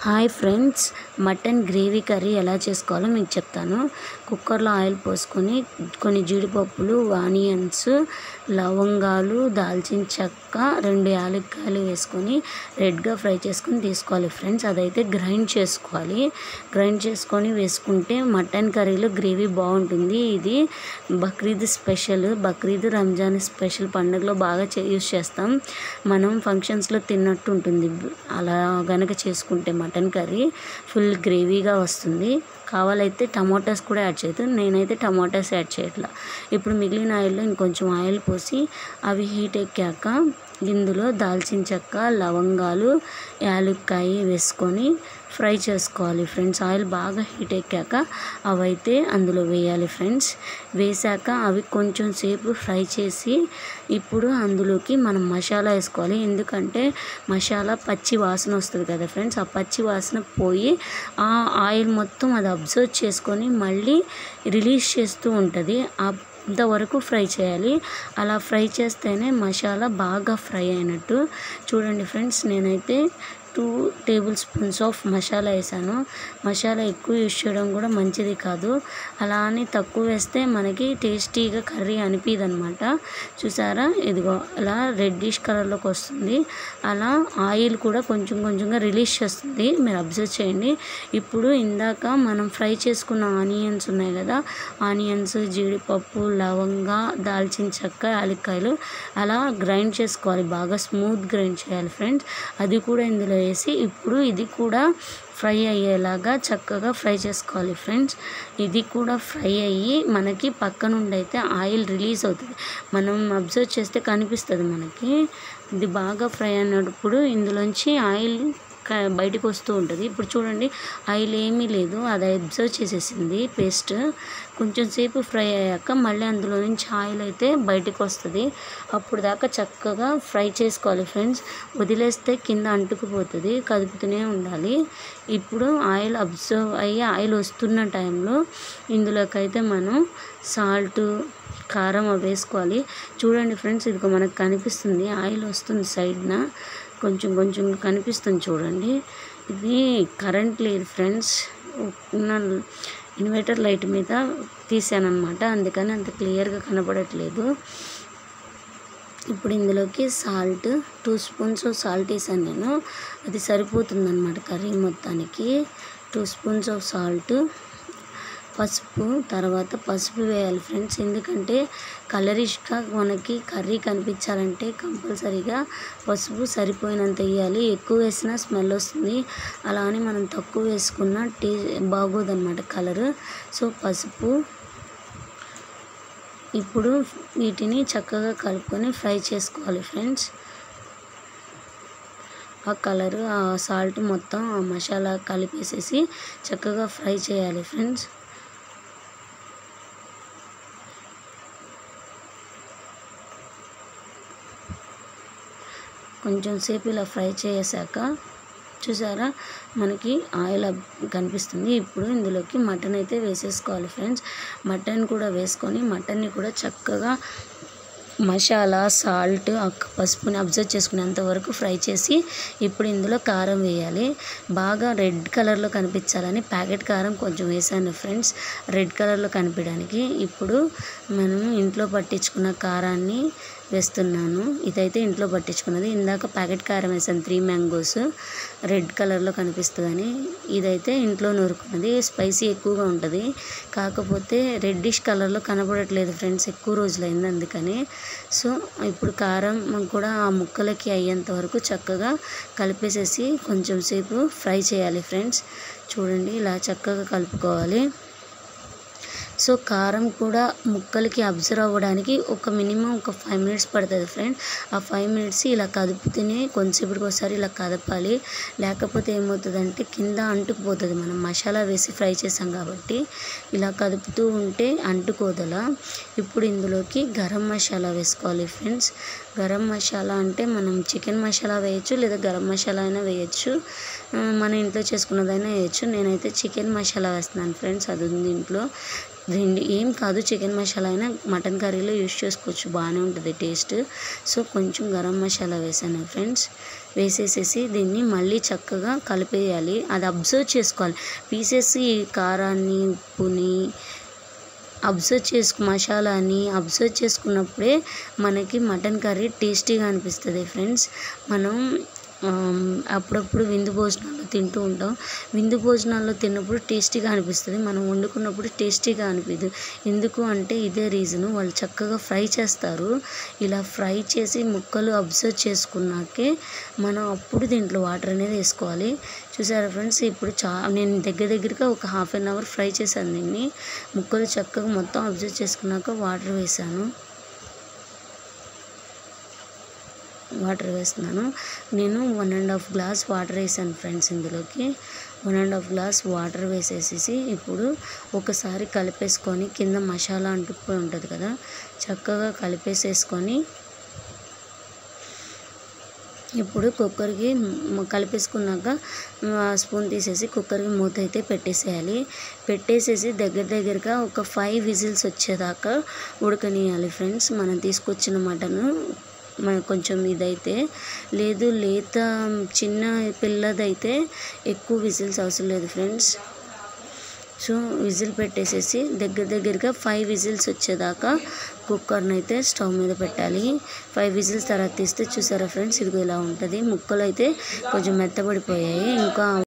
hi friends mutton gravy curry ఎలా చేసుకోవాలో మీకు చెప్తాను కుక్కర్లో ఆయిల్ పోసుకొని కొన్ని జీడిపప్పులు ఆనియన్స్ లవంగాలు దాల్చిన చెక్క రెండు యాలక్కాయలు వేసుకొని రెడ్గా ఫ్రై చేసుకొని తీసుకోవాలి ఫ్రెండ్స్ అదైతే గ్రైండ్ చేసుకోవాలి గ్రైండ్ చేసుకొని వేసుకుంటే మటన్ కర్రీలో గ్రేవీ బాగుంటుంది ఇది బక్రీద్ స్పెషల్ బక్రీద్ రంజాన్ స్పెషల్ పండుగలో బాగా చే- యూస్ చేస్తాం మనం ఫంక్షన్స్లో తిన్నట్టు ఉంటుంది అలా గనక చేసుకుంటే మటన్ కర్రీ ఫుల్ గ్రేవీగా వస్తుంది కావాలైతే టమాటాస్ కూడా యాడ్ చేయదు నేనైతే టమాటాస్ యాడ్ చేయట్లా ఇప్పుడు మిగిలిన ఆయిల్లో ఇంకొంచెం ఆయిల్ పోసి అవి హీట్ ఎక్కాక ఇందులో దాల్చిన చెక్క లవంగాలు యాలుక్కాయ వేసుకొని ఫ్రై చేసుకోవాలి ఫ్రెండ్స్ ఆయిల్ బాగా హీట్ ఎక్కాక అవైతే అందులో వేయాలి ఫ్రెండ్స్ వేసాక అవి కొంచెం సేపు ఫ్రై చేసి ఇప్పుడు అందులోకి మనం మసాలా వేసుకోవాలి ఎందుకంటే మసాలా పచ్చి వాసన వస్తుంది కదా ఫ్రెండ్స్ ఆ పచ్చి వాసన పోయి ఆ ఆయిల్ మొత్తం అది అబ్జర్వ్ చేసుకొని మళ్ళీ రిలీజ్ చేస్తూ ఉంటుంది అంతవరకు ఫ్రై చేయాలి అలా ఫ్రై చేస్తేనే మసాలా బాగా ఫ్రై అయినట్టు చూడండి ఫ్రెండ్స్ నేనైతే two tablespoons of masala వేసాను మసాలా ఎక్కువ యూస్ చేయడం కూడా మంచిది కాదు అలా అని తక్కువ వేస్తే మనకి టేస్టీగా కర్రీ అనిపించదు అనమాట చూసారా ఇదిగో అలా రెడ్డిష్ కలర్లోకి వస్తుంది అలా ఆయిల్ కూడా కొంచెం కొంచెంగా రిలీజ్ చేస్తుంది మీరు అబ్జర్వ్ చేయండి ఇప్పుడు ఇందాక మనం ఫ్రై చేసుకున్న ఆనియన్స్ ఉన్నాయి కదా ఆనియన్స్ జీడిపప్పు లవంగా దాల్చిన చెక్క యాలక్కాయలు అలా గ్రైండ్ చేసుకోవాలి బాగా స్మూత్ గ్రైండ్ చేయాలి ఫ్రెండ్స్ అది కూడా ఇందులో వేసి ఇప్పుడు ఇది కూడా ఫ్రై అయ్యేలాగా చక్కగా ఫ్రై చేసుకోవాలి ఫ్రెండ్స్ ఇది కూడా ఫ్రై అయ్యి మనకి పక్క నుండి అయితే ఆయిల్ రిలీజ్ అవుతుంది మనం అబ్జర్వ్ చేస్తే కనిపిస్తుంది మనకి ఇది బాగా ఫ్రై అయినప్పుడు ఇందులోంచి ఆయిల్ క- బయటకు వస్తూ ఉంటుంది ఇప్పుడు చూడండి ఆయిల్ ఏమీ లేదు అది అబ్జర్వ్ చేసేసింది పేస్ట్ కొంచెం సేపు ఫ్రై అయ్యాక మళ్ళీ అందులో నుంచి ఆయిల్ అయితే బయటకు వస్తుంది అప్పుడు దాకా చక్కగా ఫ్రై చేసుకోవాలి ఫ్రెండ్స్ వదిలేస్తే కింద అంటుకుపోతుంది కదుపుతూనే ఉండాలి ఇప్పుడు ఆయిల్ అబ్జర్వ్ అయ్యి ఆయిల్ వస్తున్న టైంలో ఇందులోకైతే మనం సాల్ట్ కారం అవి వేసుకోవాలి చూడండి ఫ్రెండ్స్ ఇదిగో మనకు కనిపిస్తుంది ఆయిల్ వస్తుంది సైడ్న కొంచెం కొంచెం కనిపిస్తుంది చూడండి ఇది కరెంట్ లేదు ఫ్రెండ్స్ ఉన్న ఇన్వర్టర్ లైట్ మీద తీసానమాట అందుకని అంత క్లియర్గా కనపడట్లేదు ఇప్పుడు ఇందులోకి సాల్ట్ టూ స్పూన్స్ సాల్ట్ వేసాను నేను అది సరిపోతుందన్నమాట కర్రీ మొత్తానికి టూ స్పూన్స్ ఆఫ్ సాల్ట్ పసుపు తర్వాత పసుపు వేయాలి ఫ్రెండ్స్ ఎందుకంటే కలరిష్గా మనకి కర్రీ కనిపించాలంటే కంపల్సరీగా పసుపు సరిపోయినంత వేయాలి ఎక్కువ వేసినా స్మెల్ వస్తుంది అలా అని మనం తక్కువ వేసుకున్న టే బాగోదన్నమాట కలర్ సో పసుపు ఇప్పుడు వీటిని చక్కగా కలుపుకొని ఫ్రై చేసుకోవాలి ఫ్రెండ్స్ ఆ కలరు ఆ సాల్ట్ మొత్తం ఆ మసాలా కలిపేసేసి చక్కగా ఫ్రై చేయాలి ఫ్రెండ్స్ కొంచెం సేపు ఇలా ఫ్రై చేసాక చూసారా మనకి ఆయిల్ అబ్- కనిపిస్తుంది ఇప్పుడు ఇందులోకి మటన్ అయితే వేసేసుకోవాలి ఫ్రెండ్స్ మటన్ కూడా వేసుకొని మటన్ని కూడా చక్కగా మసాలా సాల్ట్ పసుపుని అబ్జర్వ్ చేసుకునేంత వరకు ఫ్రై చేసి ఇప్పుడు ఇందులో కారం వేయాలి బాగా రెడ్ కలర్లో కనిపించాలని ప్యాకెట్ కారం కొంచెం వేసాను ఫ్రెండ్స్ రెడ్ కలర్లో కనిపించడానికి ఇప్పుడు మనం ఇంట్లో పట్టించుకున్న కారాన్ని వేస్తున్నాను ఇదైతే ఇంట్లో పట్టించుకున్నది ఇందాక ప్యాకెట్ కారం వేసాను త్రీ మ్యాంగోస్ రెడ్ కలర్లో కనిపిస్తుందని ఇదైతే ఇంట్లో నూరుకున్నది స్పైసీ ఎక్కువగా ఉంటుంది కాకపోతే రెడ్డిష్ కలర్లో కనపడట్లేదు ఫ్రెండ్స్ ఎక్కువ రోజులైంది అందుకని సో ఇప్పుడు కారం కూడా ఆ ముక్కలకి అయ్యేంత వరకు చక్కగా కలిపేసేసి కొంచెం సేపు ఫ్రై చేయాలి ఫ్రెండ్స్ చూడండి ఇలా చక్కగా కలుపుకోవాలి సో కారం కూడా ముక్కలకి అబ్జర్వ్ అవ్వడానికి ఒక మినిమం ఒక ఫైవ్ మినిట్స్ పడుతుంది ఫ్రెండ్ ఆ ఫైవ్ మినిట్స్ ఇలా కదుపుతూనే కొంచెంసేపటికి ఒకసారి ఇలా కదపాలి లేకపోతే ఏమవుతుందంటే కింద అంటుకుపోతుంది మనం మసాలా వేసి ఫ్రై చేసాం కాబట్టి ఇలా కదుపుతూ ఉంటే అంటుకోదలా ఇప్పుడు ఇందులోకి గరం మసాలా వేసుకోవాలి ఫ్రెండ్స్ గరం మసాలా అంటే మనం చికెన్ మసాలా వేయచ్చు లేదా గరం మసాలా అయినా వేయచ్చు ఆ, మన ఇంట్లో చేసుకున్నదైనా వేయచ్చు నేనైతే చికెన్ మసాలా వేస్తున్నాను ఫ్రెండ్స్ అది ఉంది ఇంట్లో రెండు ఏం కాదు చికెన్ మసాలా అయినా మటన్ కర్రీలో యూస్ చేసుకోవచ్చు బాగానే ఉంటుంది టేస్ట్ సో కొంచెం గరం మసాలా వేసాను ఫ్రెండ్స్ వేసేసేసి దీన్ని మళ్ళీ చక్కగా కలిపేయాలి అది అబ్జర్వ్ చేసుకోవాలి పీసెస్ ఈ కారాన్ని ఉప్పుని అబ్జర్వ్ చేసుకు మసాలాని అబ్జర్వ్ చేసుకున్నప్పుడే మనకి మటన్ కర్రీ టేస్టీగా అనిపిస్తుంది ఫ్రెండ్స్ మనం ఆమ్, అప్పుడప్పుడు విందు భోజనాల్లో తింటూ ఉంటాం విందు భోజనాల్లో తిన్నప్పుడు టేస్టీగా అనిపిస్తుంది మనం వండుకున్నప్పుడు టేస్టీగా అనిపించదు ఎందుకు అంటే ఇదే రీజను వాళ్ళు చక్కగా ఫ్రై చేస్తారు ఇలా ఫ్రై చేసి ముక్కలు అబ్జర్వ్ చేసుకున్నాకే మనం అప్పుడు దీంట్లో వాటర్ అనేది వేసుకోవాలి చూసారా ఫ్రెండ్స్ ఇప్పుడు చా నేను దగ్గర దగ్గరగా ఒక హాఫ్ అన్ అవర్ ఫ్రై చేశాను దీన్ని ముక్కలు చక్కగా మొత్తం అబ్జర్వ్ చేసుకున్నాక వాటర్ వేసాను వాటర్ వేస్తున్నాను నేను one and half glass water వేసాను ఫ్రెండ్స్ ఇందులోకి one and half glass water వేసేసేసి ఇప్పుడు ఒకసారి కలిపేసుకొని కింద మసాలా అంటుకుపోయి ఉంటుంది కదా చక్కగా కలిపేసేసుకొని ఇప్పుడు కుక్కర్కి మ- కలిపేసుకున్నాక ఆ, స్పూన్ తీసేసి కుక్కర్కి మూత అయితే పెట్టేసేయాలి పెట్టేసేసి దగ్గర దగ్గరగా ఒక ఫైవ్ విజిల్స్ వచ్చేదాకా ఉడకనియాలి ఫ్రెండ్స్ మనం తీసుకొచ్చిన మటను మన కొంచెం ఇదైతే లేదు లేత చిన్న పిల్లదైతే ఎక్కువ విజిల్స్ అవసరం లేదు ఫ్రెండ్స్ సో విజిల్ పెట్టేసేసి దగ్గర దగ్గరగా ఫైవ్ విజిల్స్ వచ్చేదాకా కుక్కర్ని అయితే స్టవ్ మీద పెట్టాలి ఫైవ్ విజిల్స్ తర్వాత తీస్తే చూసారా ఫ్రెండ్స్ ఇదిగో ఇలా ఉంటుంది ముక్కలు అయితే కొంచెం మెత్తబడిపోయాయి ఇంకా